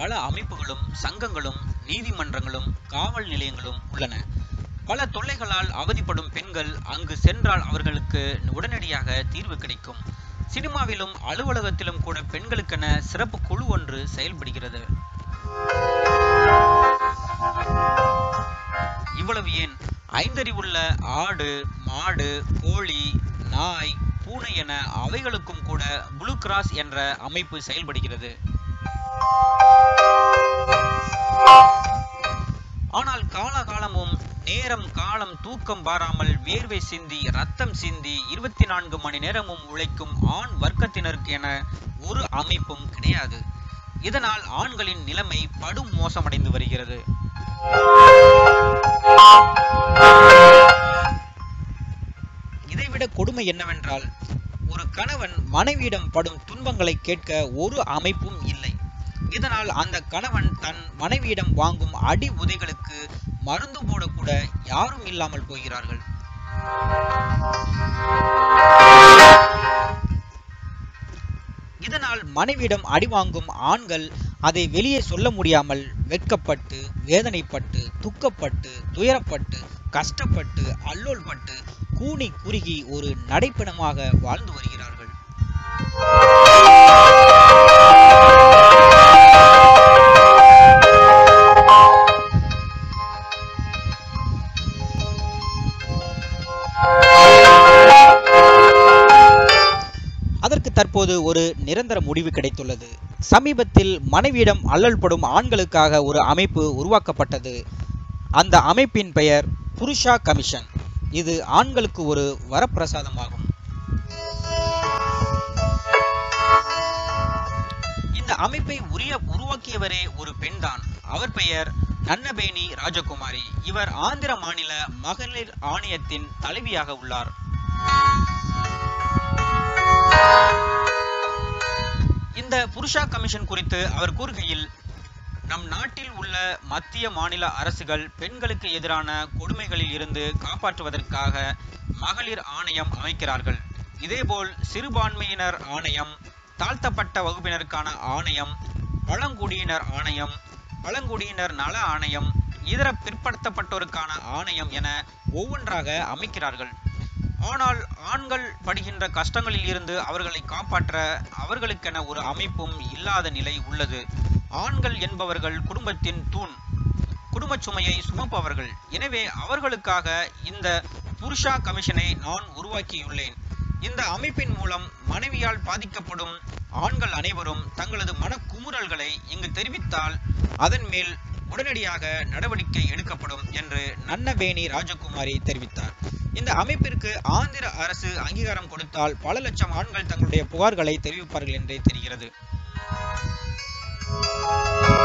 பல அமைப்புகளும் சங்கங்களும் நீதிமன்றங்களும் காவல் நிலையங்களும் உள்ளன பல தொல்லைகளால் அவதிப்படும் பெண்கள் அங்கு சென்றால் அவர்களுக்கு உடனடியாக தீர்வு கிடைக்கும் சினிமாவிலும் அலுவலகத்திலும் கூட பெண்களுக்கென சிறப்பு குழு ஒன்று செயல்படுகிறது இவ்வளவு ஏன் ஐந்தறிவுள்ள ஆடு மாடு கோழி நாய் பூனை என அவைகளுக்கும் கூட ப்ளூ கிராஸ் என்ற அமைப்பு செயல்படுகிறது ஆனால் காலகாலமும் நேரம் காலம் தூக்கம் பாராமல் வேர்வை சிந்தி ரத்தம் சிந்தி இருபத்தி நான்கு மணி நேரமும் உழைக்கும் ஆண் வர்க்கத்தினருக்கு என ஒரு அமைப்பும் கிடையாது இதனால் ஆண்களின் நிலைமை படும் மோசமடைந்து வருகிறது இதைவிட கொடுமை என்னவென்றால் ஒரு கணவன் மனைவியிடம் படும் துன்பங்களை கேட்க ஒரு அமைப்பும் இல்லை இதனால் அந்த கணவன் தன் மனைவியிடம் வாங்கும் அடி உதைகளுக்கு மருந்து போடக்கூட யாரும் இல்லாமல் போகிறார்கள் இதனால் மனைவியிடம் அடி வாங்கும் ஆண்கள் அதை வெளியே சொல்ல முடியாமல் வெட்கப்பட்டு வேதனைப்பட்டு துக்கப்பட்டு துயரப்பட்டு கஷ்டப்பட்டு அல்லோல்பட்டு கூனி குறுகி ஒரு நடைப்பிணமாக வாழ்ந்து வருகிறார்கள் அதற்கு தற்போது ஒரு நிரந்தர முடிவு கிடைத்துள்ளது சமீபத்தில் மனைவியிடம் அல்லல்படும் ஆண்களுக்காக ஒரு அமைப்பு உருவாக்கப்பட்டது அந்த அமைப்பின் பெயர் புருஷா கமிஷன் இது ஆண்களுக்கு ஒரு வரப்பிரசாதமாகும் இந்த அமைப்பை உரிய உருவாக்கியவரே ஒரு பெண்தான் அவர் பெயர் நன்னபேனி ராஜகுமாரி இவர் ஆந்திர மாநில மகளிர் ஆணையத்தின் தலைவியாக உள்ளார் இந்த புருஷா கமிஷன் குறித்து அவர் கூறுகையில் நம் நாட்டில் உள்ள மத்திய மாநில அரசுகள் பெண்களுக்கு எதிரான கொடுமைகளில் இருந்து காப்பாற்றுவதற்காக மகளிர் ஆணையம் அமைக்கிறார்கள் இதேபோல் சிறுபான்மையினர் ஆணையம் தாழ்த்தப்பட்ட வகுப்பினருக்கான ஆணையம் பழங்குடியினர் ஆணையம் பழங்குடியினர் நல ஆணையம் இதர பிற்படுத்தப்பட்டோருக்கான ஆணையம் என ஒவ்வொன்றாக அமைக்கிறார்கள் ஆனால் ஆண்கள் படுகின்ற கஷ்டங்களில் இருந்து அவர்களை காப்பாற்ற அவர்களுக்கென ஒரு அமைப்பும் இல்லாத நிலை உள்ளது ஆண்கள் என்பவர்கள் குடும்பத்தின் தூண் குடும்ப சுமையை சுமப்பவர்கள் எனவே அவர்களுக்காக இந்த புருஷா கமிஷனை நான் உருவாக்கியுள்ளேன் இந்த அமைப்பின் மூலம் மனைவியால் பாதிக்கப்படும் ஆண்கள் அனைவரும் தங்களது மனக்குமுறல்களை இங்கு தெரிவித்தால் அதன் மேல் உடனடியாக நடவடிக்கை எடுக்கப்படும் என்று நன்னபேனி ராஜகுமாரி தெரிவித்தார் இந்த அமைப்பிற்கு ஆந்திர அரசு அங்கீகாரம் கொடுத்தால் பல லட்சம் ஆண்கள் தங்களுடைய புகார்களை தெரிவிப்பார்கள் என்றே தெரிகிறது